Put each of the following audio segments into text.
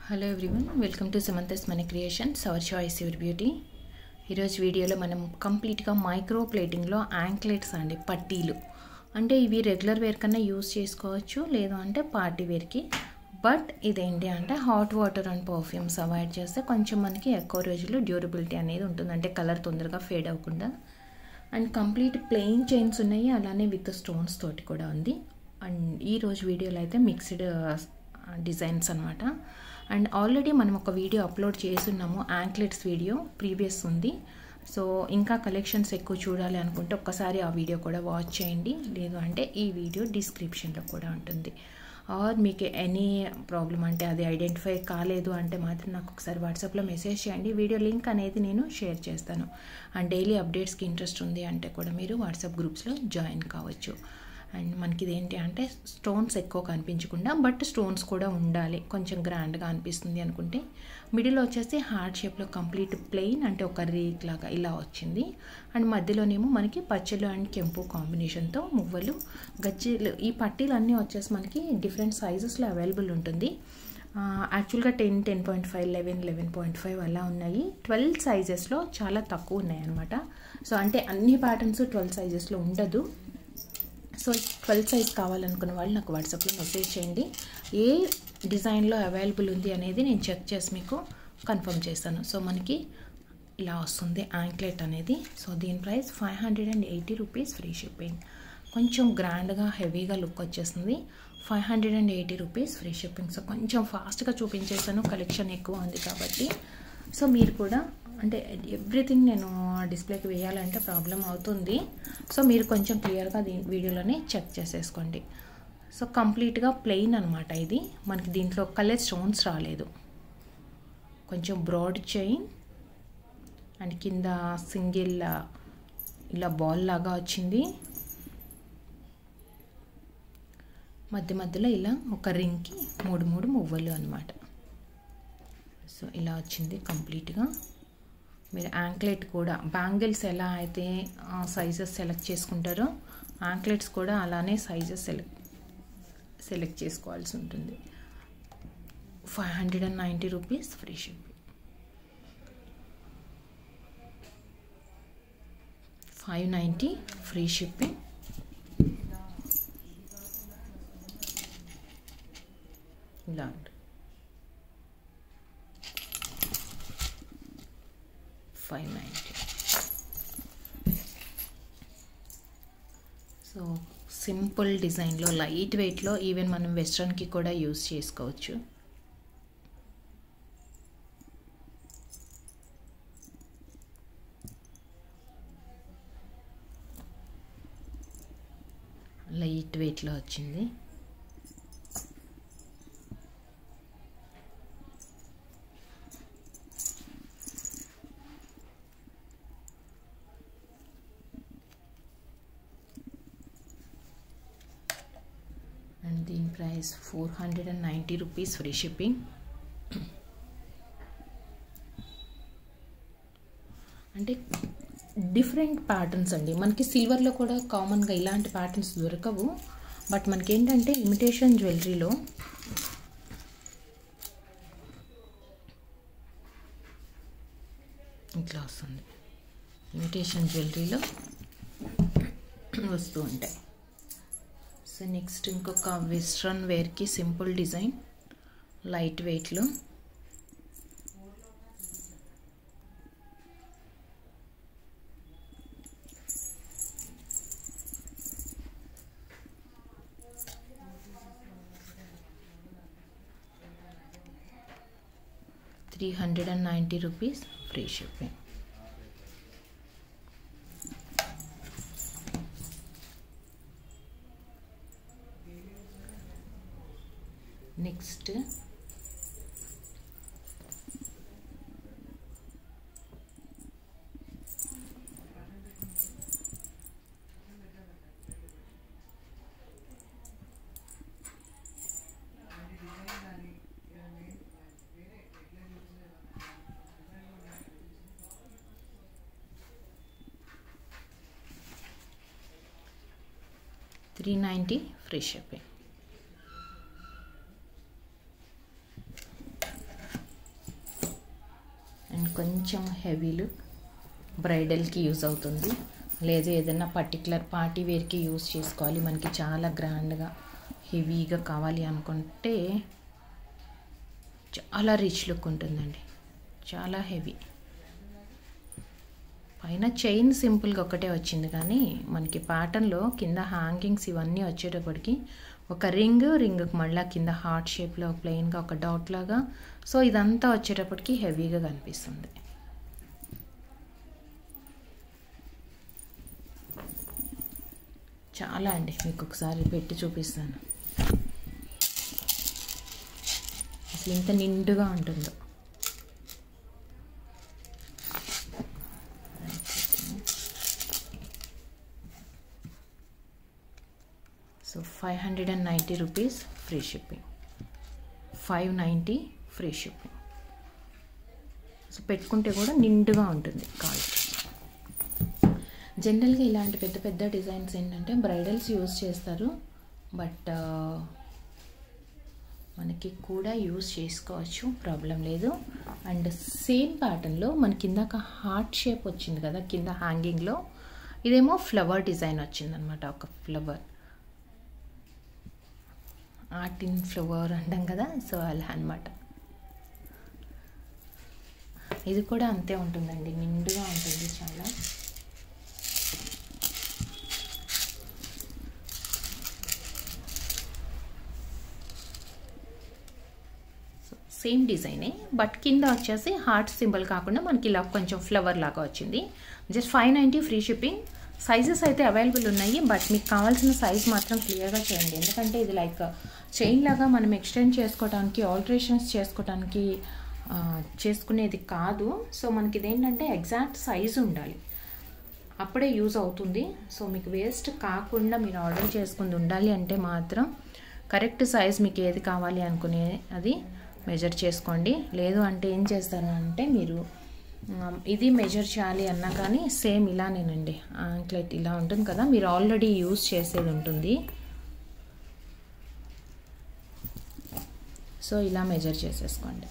hello everyone welcome to Samantha's మన creations our choice your beauty ఈరోజు వీడియోలో మనం కంప్లీట్గా మైక్రో ప్లేటింగ్లో యాంక్లెట్స్ అండి పట్టీలు అంటే ఇవి రెగ్యులర్ వేర్ కన్నా యూస్ చేసుకోవచ్చు లేదు అంటే పార్టీ వేర్కి బట్ ఇదేంటి అంటే hot water and perfumes avoid చేస్తే కొంచెం మనకి ఎక్కువ రోజులు డ్యూరబిలిటీ అనేది ఉంటుంది అంటే కలర్ తొందరగా ఫేడ్ అవ్వకుండా అండ్ కంప్లీట్ ప్లెయిన్ చైన్స్ ఉన్నాయి అలానే విత్ స్టోన్స్ తోటి కూడా ఉంది అండ్ ఈ రోజు వీడియోలో అయితే మిక్స్డ్ డిజైన్స్ అనమాట అండ్ ఆల్రెడీ మనం ఒక వీడియో అప్లోడ్ చేస్తున్నాము యాంక్లెట్స్ వీడియో ప్రీవియస్ ఉంది సో ఇంకా కలెక్షన్స్ ఎక్కువ చూడాలి అనుకుంటే ఒక్కసారి ఆ వీడియో కూడా వాచ్ చేయండి లేదు అంటే ఈ వీడియో డిస్క్రిప్షన్లో కూడా ఉంటుంది ఆర్ మీకు ఎనీ ప్రాబ్లం అంటే అది ఐడెంటిఫై కాలేదు అంటే మాత్రం నాకు ఒకసారి వాట్సాప్లో మెసేజ్ చేయండి వీడియో లింక్ అనేది నేను షేర్ చేస్తాను అండ్ డైలీ అప్డేట్స్కి ఇంట్రెస్ట్ ఉంది అంటే కూడా మీరు వాట్సాప్ గ్రూప్స్లో జాయిన్ కావచ్చు అండ్ మనకి ఇదేంటి అంటే స్టోన్స్ ఎక్కువ కనిపించకుండా బట్ స్టోన్స్ కూడా ఉండాలి కొంచెం గ్రాండ్గా అనిపిస్తుంది అనుకుంటే మిడిల్ వచ్చేసి హార్ట్ షేప్లో కంప్లీట్ ప్లెయిన్ అంటే ఒక రేక్ లాగా ఇలా వచ్చింది అండ్ మధ్యలోనేమో మనకి పచ్చలు అండ్ కెంపు కాంబినేషన్తో మువ్వలు గజ్జీలు ఈ పట్టీలు అన్నీ వచ్చేసి మనకి డిఫరెంట్ సైజెస్లో అవైలబుల్ ఉంటుంది యాక్చువల్గా ten ten point five eleven eleven point five అలా ఉన్నాయి ట్వెల్వ్ సైజెస్లో చాలా తక్కువ ఉన్నాయి అనమాట సో అంటే అన్ని ప్యాటర్న్స్ ట్వెల్వ్ సైజెస్లో ఉండదు సో ట్వెల్వ్ సైజ్ కావాలనుకున్న వాళ్ళు నాకు వాట్సాప్లో మెసేజ్ చేయండి ఏ డిజైన్లో అవైలబుల్ ఉంది అనేది నేను చెక్ చేసి మీకు కన్ఫర్మ్ చేస్తాను సో మనకి ఇలా వస్తుంది యాంక్లెట్ అనేది సో దీని price five hundred and eighty rupees free shipping కొంచెం గ్రాండ్గా హెవీగా లుక్ వచ్చేస్తుంది five hundred and eighty rupees free shipping so కొంచెం ఫాస్ట్గా చూపించేసాను కలెక్షన్ ఎక్కువ ఉంది కాబట్టి సో మీరు కూడా అంటే ఎవ్రీథింగ్ నేను డిస్ప్లేకి వేయాలంటే ప్రాబ్లం అవుతుంది సో మీరు కొంచెం క్లియర్గా దీని వీడియోలోనే చెక్ చేసేసుకోండి సో కంప్లీట్గా ప్లెయిన్ అనమాట ఇది మనకి దీంట్లో కలర్ స్టోన్స్ రాలేదు కొంచెం బ్రాడ్ చైన్ అండ్ కింద సింగిల్ ఇలా బాల్ లాగా వచ్చింది మధ్య మధ్యలో ఇలా ఒక రింగ్కి మూడు మూడు మువ్వలు అనమాట సో ఇలా వచ్చింది కంప్లీట్గా మీరు యాంక్లెట్ కూడా బ్యాంగిల్స్ ఎలా అయితే సైజెస్ సెలెక్ట్ చేసుకుంటారో యాంక్లెట్స్ కూడా అలానే సైజెస్ సెలెక్ట్ సెలెక్ట్ చేసుకోవాల్సి ఉంటుంది five hundred and ninety rupees free shipping five ninety free shipping ఇలా ఫైవ్ నైంటీ సో సింపుల్ డిజైన్లో లైట్ వెయిట్లో ఈవెన్ మనం వెస్ట్రన్కి కూడా యూస్ చేసుకోవచ్చు లైట్ వెయిట్లో వచ్చింది అండ్ దీని price four hundred and ninety rupees free shipping అంటే డిఫరెంట్ ప్యాటర్న్స్ అండి మనకి సిల్వర్లో కూడా కామన్గా ఇలాంటి ప్యాటర్న్స్ దొరకవు బట్ మనకి ఏంటంటే ఇమిటేషన్ జ్యువెలరీలో ఇట్లా వస్తుంది ఇమిటేషన్ జ్యువెలరీలో వస్తూ ఉంటాయి సో నెక్స్ట్ ఇంకొక వెస్ట్రన్ వేర్కి సింపుల్ డిజైన్ లైట్ వెయిట్లో three hundred and ninety rupees free shipping next three ninety free shipping కొంచెం హెవీ లుక్ బ్రైడల్కి యూజ్ అవుతుంది లేదు ఏదైనా పర్టికులర్ పార్టీ వేర్కి యూజ్ చేసుకోవాలి మనకి చాలా గ్రాండ్గా హెవీగా కావాలి అనుకుంటే చాలా రిచ్ లుక్ ఉంటుందండి చాలా హెవీ పైన చైన్ సింపుల్గా ఒకటే వచ్చింది కానీ మనకి ప్యాటర్న్లో కింద హ్యాంగింగ్స్ ఇవన్నీ వచ్చేటప్పటికి ఒక రింగ్ రింగ్కి మళ్ళీ కింద హార్ట్ షేప్లో ప్లెయిన్గా ఒక డాట్ లాగా సో ఇదంతా వచ్చేటప్పటికి హెవీగా కనిపిస్తుంది చాలా అండి మీకు ఒకసారి పెట్టి చూపిస్తాను అసలు ఇంత నిండుగా ఉంటుందో so five hundred and ninety rupees free shipping five ninety free shipping so పెట్టుకుంటే కూడా నిండుగా ఉంటుంది కాల్ జనరల్గా ఇలాంటి పెద్ద పెద్ద డిజైన్స్ ఏంటంటే బ్రైడల్స్ యూస్ చేస్తారు బట్ మనకి కూడా యూస్ చేసుకోవచ్చు ప్రాబ్లం లేదు అండ్ సేమ్ ప్యాటర్న్లో మనకి ఇందాక హార్ట్ షేప్ వచ్చింది కదా కింద హ్యాంగింగ్లో ఇదేమో ఫ్లవర్ డిజైన్ వచ్చిందనమాట ఒక ఫ్లవర్ ఆర్ట్ ఇన్ ఫ్లవర్ అంటాం కదా సో అలా అనమాట ఇది కూడా అంతే ఉంటుందండి నిండుగా ఉంటుంది చాలా సేమ్ డిజైనే బట్ కింద వచ్చేసి హార్ట్ సింబల్ కాకుండా మనకి ఇలా కొంచెం ఫ్లవర్ లాగా వచ్చింది just five ninety free shipping sizes అయితే అవైలబుల్ ఉన్నాయి బట్ మీకు కావాల్సిన సైజ్ మాత్రం క్లియర్గా చేయండి ఎందుకంటే ఇది లైక్ చైన్ లాగా మనం ఎక్స్టెండ్ చేసుకోవడానికి ఆల్టరేషన్స్ చేసుకోవడానికి చేసుకునేది కాదు సో మనకి ఇదేంటంటే ఎగ్జాక్ట్ సైజ్ ఉండాలి అప్పుడే యూజ్ అవుతుంది సో మీకు వేస్ట్ కాకుండా మీరు ఆర్డర్ చేసుకుంది ఉండాలి అంటే మాత్రం కరెక్ట్ సైజ్ మీకు ఏది కావాలి అనుకునే అది మెజర్ చేసుకోండి లేదు అంటే ఏం చేస్తారు అంటే మీరు ఇది మెజర్ చేయాలి అన్నా కానీ సేమ్ ఇలానేనండి యాంక్లెట్ ఇలా ఉంటుంది కదా మీరు ఆల్రెడీ యూజ్ చేసేది ఉంటుంది సో ఇలా మెజర్ చేసేసుకోండి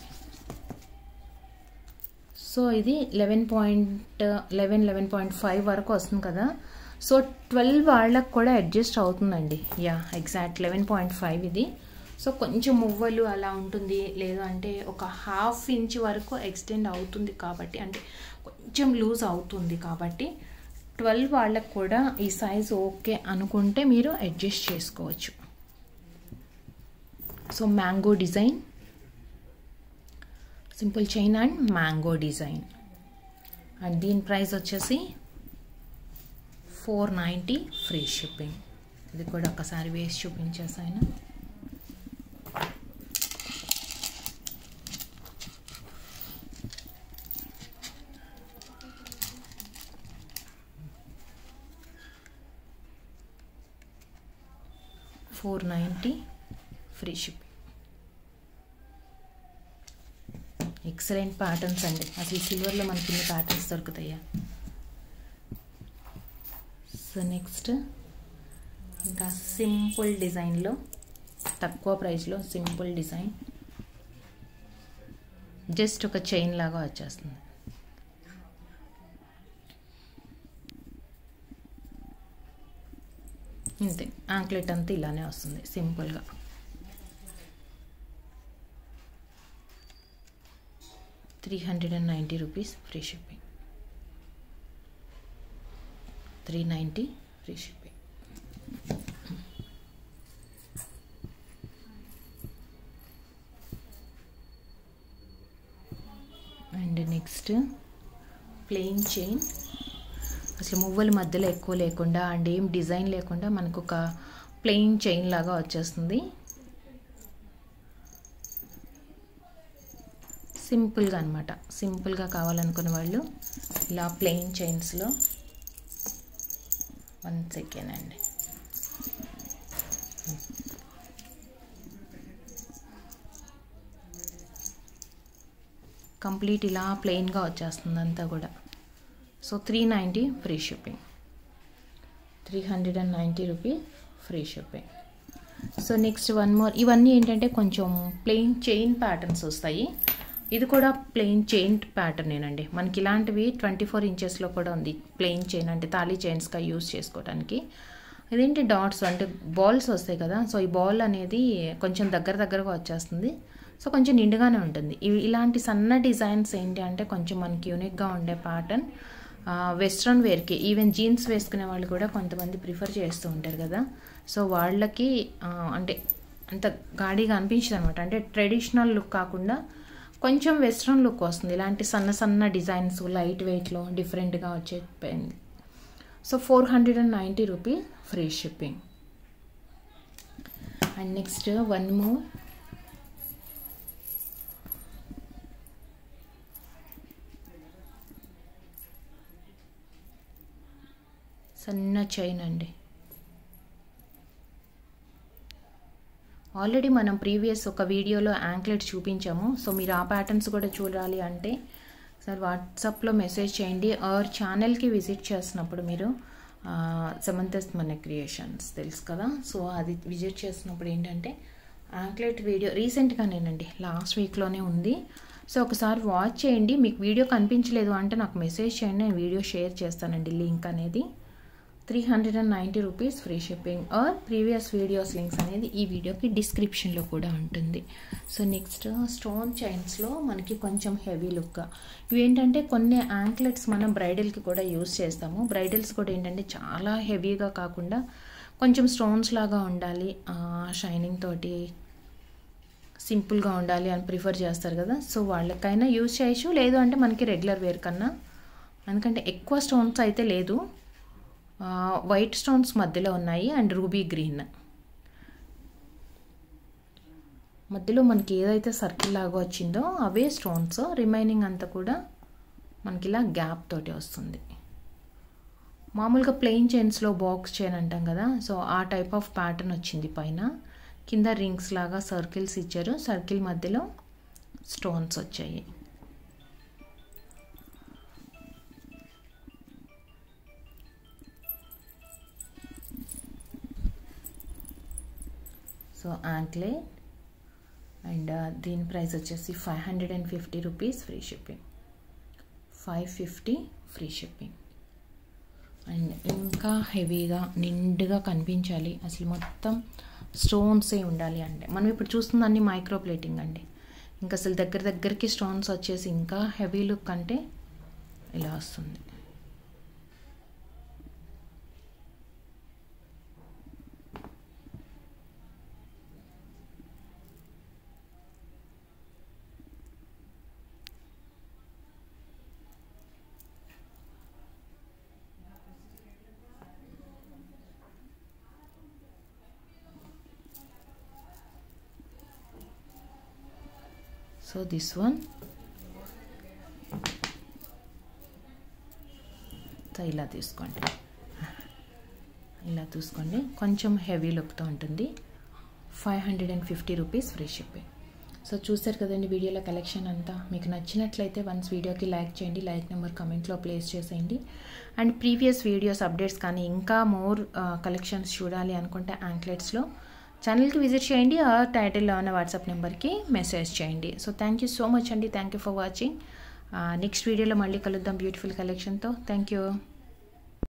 సో ఇది eleven point eleven eleven point five వరకు వస్తుంది కదా సో ట్వెల్వ్ వాళ్ళకు కూడా అడ్జస్ట్ అవుతుందండి yeah exact eleven point five ఇది సో కొంచెం మువ్వలు అలా ఉంటుంది లేదు అంటే ఒక హాఫ్ ఇంచ్ వరకు ఎక్స్టెండ్ అవుతుంది కాబట్టి అంటే కొంచెం లూజ్ అవుతుంది కాబట్టి ట్వెల్వ్ వాళ్ళకు కూడా ఈ సైజ్ ఓకే అనుకుంటే మీరు అడ్జస్ట్ చేసుకోవచ్చు so mango design simple chain and mango design and దీని ప్రైస్ వచ్చేసి ఫోర్ నైంటీ ఫ్రీ షిప్పింగ్ ఇది కూడా ఒకసారి వేసి చూపించేసాను four ninety free shipping excellent patterns అండి అసలు సిల్వర్లో మనకి ఇన్ని ప్యాటర్న్స్ దొరుకుతాయా సో నెక్స్ట్ ఇంకా సింపుల్ డిజైన్లో తక్కువ ప్రైస్లో సింపుల్ డిజైన్ జస్ట్ ఒక చైన్ లాగా వచ్చేస్తుంది ఇంతే యాంక్లెట్ అంతా ఇలానే వస్తుంది సింపుల్గా three hundred and ninety rupees free shipping three ninety free shipping and next plain chain అసలు మువ్వల మధ్యలో ఎక్కువ లేకుండా అండ్ ఏం డిజైన్ లేకుండా మనకు ఒక ప్లెయిన్ చైన్ లాగా వచ్చేస్తుంది సింపుల్గా అనమాట సింపుల్గా కావాలనుకునే వాళ్ళు ఇలా ప్లెయిన్ చైన్స్లో వన్ సెకండ్ అండి కంప్లీట్ ఇలా ప్లెయిన్గా వచ్చేస్తుంది అంతా కూడా so three ninety free shipping three hundred and ninety rupees free shipping so next one more ఇవన్నీ ఏంటంటే కొంచెం ప్లెయిన్ చైన్ ప్యాటర్న్స్ వస్తాయి ఇది కూడా ప్లెయిన్ చైన్ ప్యాటర్నేనండి మనకి ఇలాంటివి ట్వంటీ ఫోర్ ఇంచెస్లో కూడా ఉంది ప్లెయిన్ చైన్ అంటే తాళీ చైన్స్గా యూస్ చేసుకోవడానికి ఇదేంటి డాట్స్ అంటే బాల్స్ వస్తాయి కదా సో ఈ బాల్ అనేది కొంచెం దగ్గర దగ్గరగా వచ్చేస్తుంది సో కొంచెం నిండుగానే ఉంటుంది ఇవి ఇలాంటి సన్న డిజైన్స్ ఏంటి అంటే కొంచెం మనకి యూనిక్గా ఉండే ప్యాటర్న్ వెస్ట్రన్ వేర్కి ఈవెన్ జీన్స్ వేసుకునే వాళ్ళు కూడా కొంతమంది ప్రిఫర్ చేస్తూ ఉంటారు కదా సో వాళ్ళకి అంటే అంత గాడిగా అనిపించదు అనమాట అంటే ట్రెడిషనల్ లుక్ కాకుండా కొంచెం వెస్ట్రన్ లుక్ వస్తుంది ఇలాంటి సన్న సన్న డిజైన్స్ లైట్ వెయిట్లో డిఫరెంట్గా వచ్చే పెన్ so four hundred and ninety rupees free shipping and next one more సన్న చైన్ అండి ఆల్రెడీ మనం ప్రీవియస్ ఒక వీడియోలో యాంక్లెట్ చూపించాము సో మీరు ఆ ప్యాటర్న్స్ కూడా చూడాలి అంటే సార్ వాట్సాప్లో మెసేజ్ చేయండి ఆర్ ఛానల్కి విజిట్ చేసినప్పుడు మీరు సమంతస్ మన క్రియేషన్స్ తెలుసు కదా సో అది విజిట్ చేసినప్పుడు ఏంటంటే యాంక్లెట్ వీడియో రీసెంట్గానేనండి లాస్ట్ వీక్లోనే ఉంది సో ఒకసారి వాచ్ చేయండి మీకు వీడియో కనిపించలేదు అంటే నాకు మెసేజ్ చేయండి నేను వీడియో షేర్ చేస్తానండి లింక్ అనేది three hundred and ninety rupees free shipping or previous videos links అనేది ఈ వీడియోకి డిస్క్రిప్షన్లో కూడా ఉంటుంది సో నెక్స్ట్ స్టోన్ చైన్స్లో మనకి కొంచెం హెవీ లుక్ ఇవి ఏంటంటే కొన్ని యాంక్లెట్స్ మనం బ్రైడల్కి కూడా యూస్ చేస్తాము బ్రైడల్స్ కూడా ఏంటంటే చాలా హెవీగా కాకుండా కొంచెం స్టోన్స్ లాగా ఉండాలి షైనింగ్ తోటి సింపుల్గా ఉండాలి అని ప్రిఫర్ చేస్తారు కదా సో వాళ్ళకైనా యూజ్ చేయొచ్చు లేదు అంటే మనకి రెగ్యులర్ వేర్ కన్నా ఎందుకంటే ఎక్కువ స్టోన్స్ అయితే లేదు వైట్ స్టోన్స్ మధ్యలో ఉన్నాయి అండ్ రూబీ గ్రీన్ మధ్యలో మనకి ఏదైతే సర్కిల్ లాగా వచ్చిందో అవే స్టోన్స్ రిమైనింగ్ అంతా కూడా మనకి ఇలా గ్యాప్ తోటి వస్తుంది మామూలుగా ప్లెయిన్ చైన్స్లో బాక్స్ చైన్ అంటాం కదా సో ఆ టైప్ ఆఫ్ ప్యాటర్న్ వచ్చింది పైన కింద రింగ్స్ లాగా సర్కిల్స్ ఇచ్చారు సర్కిల్ మధ్యలో స్టోన్స్ వచ్చాయి సో యాంక్లెట్ అండ్ దీని ప్రైస్ వచ్చేసి five hundred and fifty rupees free shipping five fifty free shipping and ఇంకా హెవీగా నిండుగా కనిపించాలి అసలు మొత్తం స్టోన్సే ఉండాలి అంటే మనం ఇప్పుడు చూస్తుంది అన్ని మైక్రో ప్లేటింగ్ అండి ఇంకా అసలు దగ్గర దగ్గరికి స్టోన్స్ వచ్చేసి ఇంకా హెవీ లుక్ అంటే ఇలా వస్తుంది సో దిస్ వన్ సో ఇలా తీసుకోండి ఇలా చూసుకోండి కొంచెం హెవీ లుక్తో ఉంటుంది five hundred and fifty rupees free shipping so చూస్తారు కదండి వీడియోలో కలెక్షన్ అంతా మీకు నచ్చినట్లయితే వన్స్ వీడియోకి లైక్ చేయండి లైక్ నెంబర్ కమెంట్లో ప్లేస్ చేసేయండి అండ్ ప్రీవియస్ వీడియోస్ అప్డేట్స్ కానీ ఇంకా మోర్ కలెక్షన్స్ చూడాలి అనుకుంటే యాంక్లెట్స్లో ఛానల్కి విజిట్ చేయండి ఆ టైటిల్లో ఉన్న వాట్సాప్ నెంబర్కి మెసేజ్ చేయండి so thank you so much అండి thank you for watching next వీడియోలో మళ్ళీ కలుద్దాం బ్యూటిఫుల్ కలెక్షన్తో థ్యాంక్ యూ